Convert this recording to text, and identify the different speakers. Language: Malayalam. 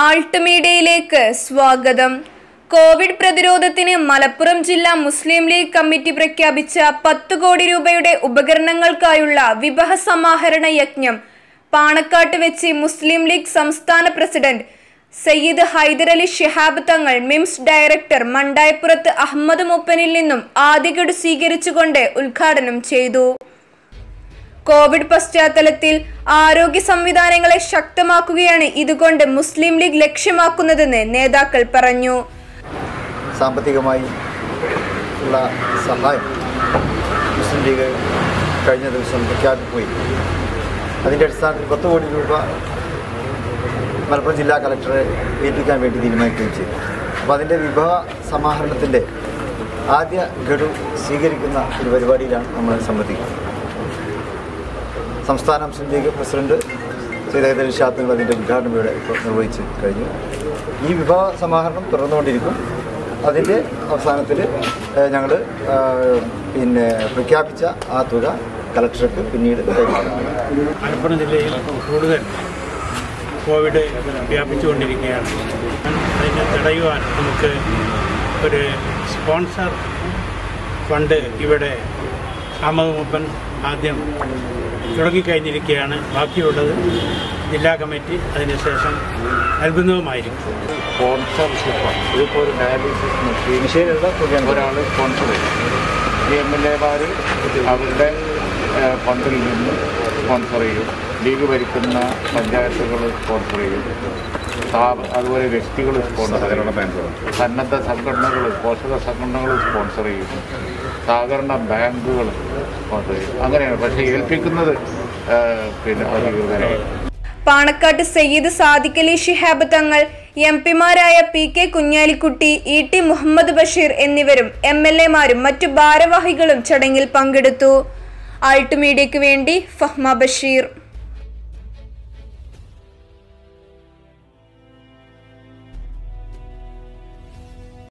Speaker 1: ആൾട്ട് മീഡിയയിലേക്ക് സ്വാഗതം കോവിഡ് പ്രതിരോധത്തിന് മലപ്പുറം ജില്ലാ മുസ്ലിം ലീഗ് കമ്മിറ്റി പ്രഖ്യാപിച്ച പത്ത് കോടി രൂപയുടെ ഉപകരണങ്ങൾക്കായുള്ള വിഭവ സമാഹരണ യജ്ഞം പാണക്കാട്ട് വെച്ച് മുസ്ലിം ലീഗ് സംസ്ഥാന president Sayyid Hyderali Shihab Thangal MIMS director Mandayapurath Ahmed മുപ്പനിൽ നിന്നും ആദ്യഗഡു സ്വീകരിച്ചുകൊണ്ട് ഉദ്ഘാടനം ചെയ്തു കോവിഡ് പശ്ചാത്തലത്തിൽ ആരോഗ്യ സംവിധാനങ്ങളെ ശക്തമാക്കുകയാണ് ഇതുകൊണ്ട് മുസ്ലിം ലീഗ് ലക്ഷ്യമാക്കുന്നതെന്ന് നേതാക്കൾ പറഞ്ഞു
Speaker 2: സാമ്പത്തികമായി ഉള്ള സഹായം മുസ്ലിം ലീഗ് കഴിഞ്ഞ ദിവസം പ്രഖ്യാപിക്കുകയും അതിൻ്റെ അടിസ്ഥാനത്തിൽ പത്ത് കോടി രൂപ മലപ്പുറം ജില്ലാ കളക്ടറെ ഏൽപ്പിക്കാൻ വേണ്ടി തീരുമാനിക്കുകയും ചെയ്തു അപ്പോൾ അതിൻ്റെ വിഭവ സമാഹരണത്തിൻ്റെ ആദ്യ ഗഡു സ്വീകരിക്കുന്ന ഒരു പരിപാടിയിലാണ് നമ്മൾ സംബന്ധിക്കുന്നത് സംസ്ഥാന മുസ്ലിം ലീഗ് പ്രസിഡന്റ് സൈദ് ഷാത്തുകൾ അതിൻ്റെ ഉദ്ഘാടനം ഇവിടെ ഇപ്പോൾ നിർവഹിച്ച് കഴിഞ്ഞു ഈ വിഭവ സമാഹരണം തുടർന്നുകൊണ്ടിരിക്കും അതിൻ്റെ അവസാനത്തിൽ ഞങ്ങൾ പിന്നെ പ്രഖ്യാപിച്ച ആ തുക കലക്ടർക്ക് പിന്നീട് കൈമാറും
Speaker 3: മലപ്പുറം ജില്ലയിൽ കൂടുതൽ കോവിഡ് വ്യാപിച്ചുകൊണ്ടിരിക്കുകയാണ് അതിനെ തടയുവാൻ നമുക്ക് ഒരു സ്പോൺസർ ഫണ്ട് ഇവിടെ അഹമ്മദ് മുപ്പൻ ആദ്യം തുടങ്ങിക്കഴിഞ്ഞിരിക്കുകയാണ് ബാക്കിയുള്ളത് ജില്ലാ കമ്മിറ്റി അതിനുശേഷം നൽകുന്നതുമായിരിക്കും
Speaker 4: സ്പോൺസർഷിപ്പാണ് ഇതിപ്പോൾ ഒരു ഡയാലിസിസ് മെഷീനുള്ള ഒരാൾ സ്പോൺസർ ചെയ്യും ഈ എം എൽ എമാർ അവരുടെ ഏഹ്, ഫണ്ടിൽ നിന്ന് സ്പോൺസർ ചെയ്യും ലീഗ് ഭരിക്കുന്ന പഞ്ചായത്തുകൾ സ്പോൺസർ ചെയ്യും സ്ഥാപ- അതുപോലെ വ്യക്തികൾ സ്പോൺസർ ചെയ്യും സന്നദ്ധ സംഘടനകൾ പോഷക സംഘടനകൾ സ്പോൺസർ ചെയ്യും സഹകരണ ബാങ്കുകൾ സ്പോൺസർ ചെയ്യും അങ്ങനെയാണ് പക്ഷേ ഏൽപ്പിക്കുന്നത് ഏഹ്, പിന്നെ അധികൃതരായിരിക്കും
Speaker 1: പാണക്കാട്ട് സയ്യിദ് സാദിഖ് അലി ഷിഹാബ് തങ്ങൾ എം പിമാരായ P K Kunhalikutty E T Muhammad Basheer എന്നിവരും എം എൽ എമാരും മറ്റു ഭാരവാഹികളും ചടങ്ങിൽ പങ്കെടുത്തു ആൾട്ട് മീഡിയയ്ക്ക് വേണ്ടി ഫഹ്മ ബഷീർ